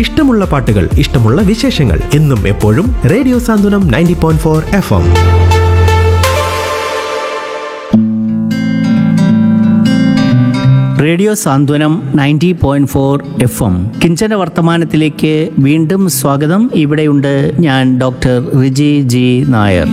ഇഷ്ടമുള്ള പാട്ടുകൾ ഇഷ്ടമുള്ള വിശേഷങ്ങൾ എന്നും എപ്പോഴും radio Santhwanam ninety point four F M radio Santhwanam ninety point four F M കിഞ്ചന വർത്തമാനത്തിലേക്ക് വീണ്ടും സ്വാഗതം ഇവിടെയുണ്ട് ഞാൻ ഡോക്ടർ റിജി ജി നായർ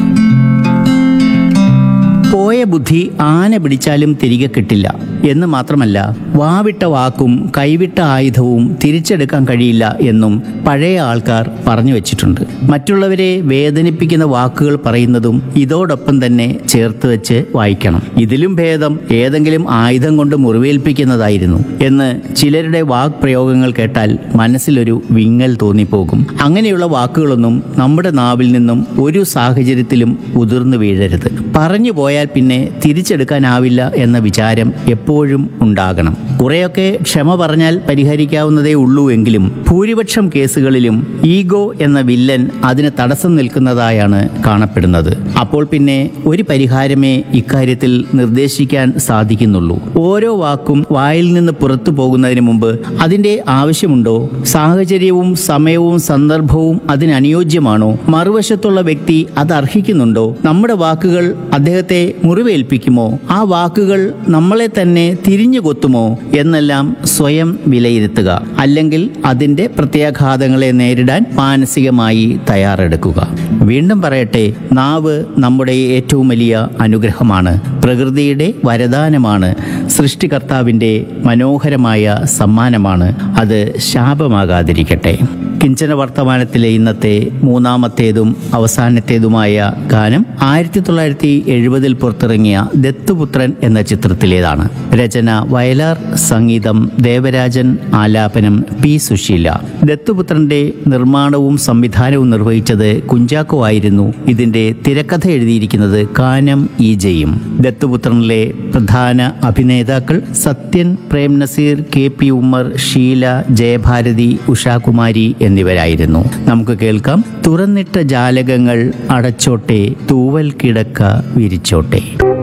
പോയ ബുദ്ധി ആന പിടിച്ചാലും തിരികെ കിട്ടില്ല എന്ന് മാത്രമല്ല വാവിട്ട വാക്കും കൈവിട്ട ആയുധവും തിരിച്ചെടുക്കാൻ കഴിയില്ല എന്നും പഴയ ആൾക്കാർ പറഞ്ഞു വെച്ചിട്ടുണ്ട് മറ്റുള്ളവരെ വേദനിപ്പിക്കുന്ന വാക്കുകൾ പറയുന്നതും ഇതോടൊപ്പം തന്നെ ചേർത്ത് വെച്ച് വായിക്കണം ഇതിലും ഭേദം ഏതെങ്കിലും ആയുധം കൊണ്ട് മുറിവേൽപ്പിക്കുന്നതായിരുന്നു എന്ന് ചിലരുടെ വാക് പ്രയോഗങ്ങൾ കേട്ടാൽ മനസ്സിലൊരു വിങ്ങൽ തോന്നിപ്പോകും അങ്ങനെയുള്ള വാക്കുകളൊന്നും നമ്മുടെ നാവിൽ നിന്നും ഒരു സാഹചര്യത്തിലും ഉതിർന്നു വീഴരുത് പറഞ്ഞു പോയാൽ പിന്നെ തിരിച്ചെടുക്കാനാവില്ല എന്ന വിചാരം എപ്പോഴും ഉണ്ടാകണം കുറെയൊക്കെ ക്ഷമ പറഞ്ഞാൽ പരിഹരിക്കാവുന്നതേ ഉള്ളൂ എങ്കിലും ഭൂരിപക്ഷം കേസുകളിലും ഈഗോ എന്ന വില്ലൻ അതിന് തടസ്സം നിൽക്കുന്നതായാണ് കാണപ്പെടുന്നത് അപ്പോൾ പിന്നെ ഒരു പരിഹാരമേ ഇക്കാര്യത്തിൽ നിർദ്ദേശിക്കാൻ സാധിക്കുന്നുള്ളൂ ഓരോ വാക്കും വായിൽ നിന്ന് പുറത്തു പോകുന്നതിന് മുമ്പ് അതിന്റെ ആവശ്യമുണ്ടോ സാഹചര്യവും സമയവും സന്ദർഭവും അതിനനുയോജ്യമാണോ മറുവശത്തുള്ള വ്യക്തി അത് അർഹിക്കുന്നുണ്ടോ നമ്മുടെ വാക്കുകൾ അദ്ദേഹത്തെ മുറിവേൽപ്പിക്കുമോ ആ വാക്കുകൾ നമ്മളെ തന്നെ തിരിഞ്ഞു കൊത്തുമോ എന്നെല്ലാം സ്വയം വിലയിരുത്തുക അല്ലെങ്കിൽ അതിന്റെ പ്രത്യാഘാതങ്ങളെ നേരിടാൻ മാനസികമായി തയ്യാറെടുക്കുക വീണ്ടും പറയട്ടെ നാവ് നമ്മുടെ ഏറ്റവും വലിയ അനുഗ്രഹമാണ് പ്രകൃതിയുടെ വരദാനമാണ് സൃഷ്ടികർത്താവിൻ്റെ മനോഹരമായ സമ്മാനമാണ് അത് ശാപമാകാതിരിക്കട്ടെ കിഞ്ചന വർത്തമാനത്തിലെ ഇന്നത്തെ മൂന്നാമത്തേതും അവസാനത്തേതുമായ ഗാനം ആയിരത്തി തൊള്ളായിരത്തി എഴുപതിൽ പുറത്തിറങ്ങിയ ദത്തുപുത്രൻ എന്ന ചിത്രത്തിലേതാണ് രചന വയലാർ സംഗീതം ദേവരാജൻ ആലാപനം പി സുശീല ദത്തുപുത്രന്റെ നിർമ്മാണവും സംവിധാനവും നിർവഹിച്ചത് കുഞ്ചാക്കോ ആയിരുന്നു ഇതിന്റെ തിരക്കഥ എഴുതിയിരിക്കുന്നത് കാനം ഈജയും ദത്തുപുത്രനിലെ പ്രധാന അഭിനേതാക്കൾ സത്യൻ പ്രേം നസീർ കെ പി ഉമ്മർ ഷീല ജയഭാരതി ഉഷാകുമാരി എന്നിവരായിരുന്നു നമുക്ക് കേൾക്കാം തുറന്നിട്ട ജാലകങ്ങൾ അടച്ചോട്ടെ തൂവൽ കിടക്ക വിരിച്ചോട്ടെ